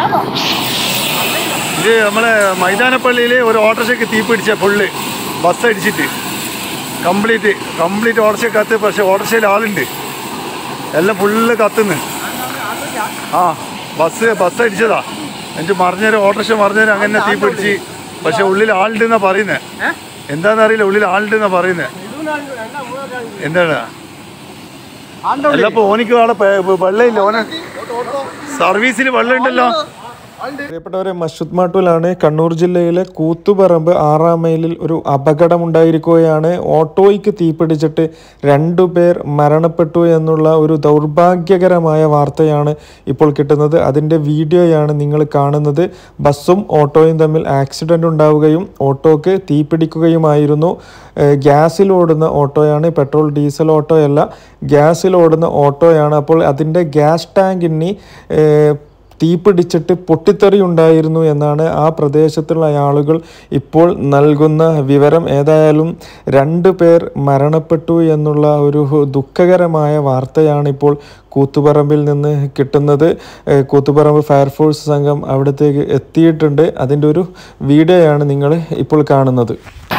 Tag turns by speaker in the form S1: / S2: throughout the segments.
S1: ഇത് നമ്മളെ മൈതാനപ്പള്ളിയിൽ ഒരു ഓട്ടോറിക്ഷയ്ക്ക് തീ പിടിച്ച ഫുള്ള് ബസ് അടിച്ചിട്ട് കംപ്ലീറ്റ് കംപ്ലീറ്റ് ഓട്ടോറിക്ഷ കത്ത് പക്ഷെ ഓട്ടോറിക്ഷയിൽ ആളുണ്ട് എല്ലാം ഫുള്ള് കത്തുന്നു ആ ബസ് ബസ് അടിച്ചതാ എന്നിട്ട് മറിഞ്ഞേരം ഓട്ടോറിക്ഷ മറിഞ്ഞേരം അങ്ങനെ തീ പിടിച്ച് പക്ഷെ ഉള്ളിൽ ആളുണ്ടെന്നാ പറയുന്നത് എന്താണെന്നറിയില്ല ഉള്ളിൽ ആളുണ്ടെന്നാ പറയുന്നത് എന്താണ് അല്ല ഇപ്പൊ ഓനിക്ക് അവിടെ പെ- വെള്ളമില്ല ഓന് സർവീസിൽ വെള്ളം ഉണ്ടല്ലോ
S2: പ്രിയപ്പെട്ടവരെ മഷുദ് മാട്ടൂലാണ് കണ്ണൂർ ജില്ലയിലെ കൂത്തുപറമ്പ് ആറാം മൈലിൽ ഒരു അപകടം ഉണ്ടായിരിക്കുകയാണ് ഓട്ടോയ്ക്ക് തീപിടിച്ചിട്ട് രണ്ടുപേർ മരണപ്പെട്ടു എന്നുള്ള ഒരു ദൗർഭാഗ്യകരമായ വാർത്തയാണ് ഇപ്പോൾ കിട്ടുന്നത് അതിൻ്റെ വീഡിയോയാണ് നിങ്ങൾ കാണുന്നത് ബസ്സും ഓട്ടോയും തമ്മിൽ ആക്സിഡൻ്റ് ഉണ്ടാവുകയും ഓട്ടോക്ക് തീപിടിക്കുകയുമായിരുന്നു ഏഹ് ഗ്യാസിൽ ഓടുന്ന ഓട്ടോയാണ് പെട്രോൾ ഡീസൽ ഓട്ടോയല്ല ഗ്യാസിൽ ഓടുന്ന ഓട്ടോയാണ് അപ്പോൾ അതിൻ്റെ ഗ്യാസ് ടാങ്കിന് ഏഹ് തീപിടിച്ചിട്ട് പൊട്ടിത്തെറി ഉണ്ടായിരുന്നു എന്നാണ് ആ പ്രദേശത്തുള്ള ആളുകൾ ഇപ്പോൾ നൽകുന്ന വിവരം ഏതായാലും രണ്ട് പേർ മരണപ്പെട്ടു എന്നുള്ള ഒരു ദുഃഖകരമായ വാർത്തയാണ് ഇപ്പോൾ കൂത്തുപറമ്പിൽ നിന്ന് കിട്ടുന്നത് ഏഹ് കൂത്തുപറമ്പ് ഫയർഫോഴ്സ് സംഘം അവിടത്തേക്ക് എത്തിയിട്ടുണ്ട് അതിൻ്റെ ഒരു വീഡിയോയാണ് നിങ്ങൾ ഇപ്പോൾ കാണുന്നത്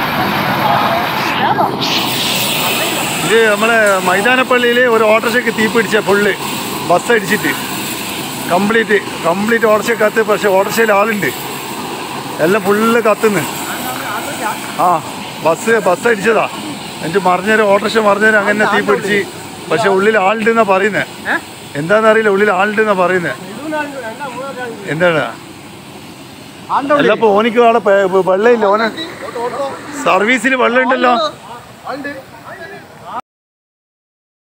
S1: ഇത് നമ്മളെ മൈതാനപ്പള്ളിയിൽ ഒരു ഓട്ടോറിക്ഷയ്ക്ക് തീ പിടിച്ച ഫുള്ള് ബസ് അടിച്ചിട്ട് കംപ്ലീറ്റ് കംപ്ലീറ്റ് ഓട്ടോറിക്ഷ കത്ത് പക്ഷെ ഓട്ടോറിക്ഷയിൽ ആളുണ്ട് എല്ലാം ഫുള്ള് കത്തുന്നു ആ ബസ് ബസ് അടിച്ചതാ എന്നിട്ട് മറിഞ്ഞേരം ഓട്ടോറിക്ഷ മറിഞ്ഞേരം അങ്ങനെ തീ പിടിച്ച് പക്ഷെ ഉള്ളിൽ ആളുണ്ടെന്നാ പറയുന്നത് എന്താണെന്നറിയില്ല ഉള്ളിൽ ആളുണ്ടെന്നാ പറയുന്നത് എന്താണ് അല്ല ഇപ്പൊ ഓനിക്ക് അവിടെ പെ- വെള്ളമില്ല ഓന് സർവീസിൽ വെള്ളം ഉണ്ടല്ലോ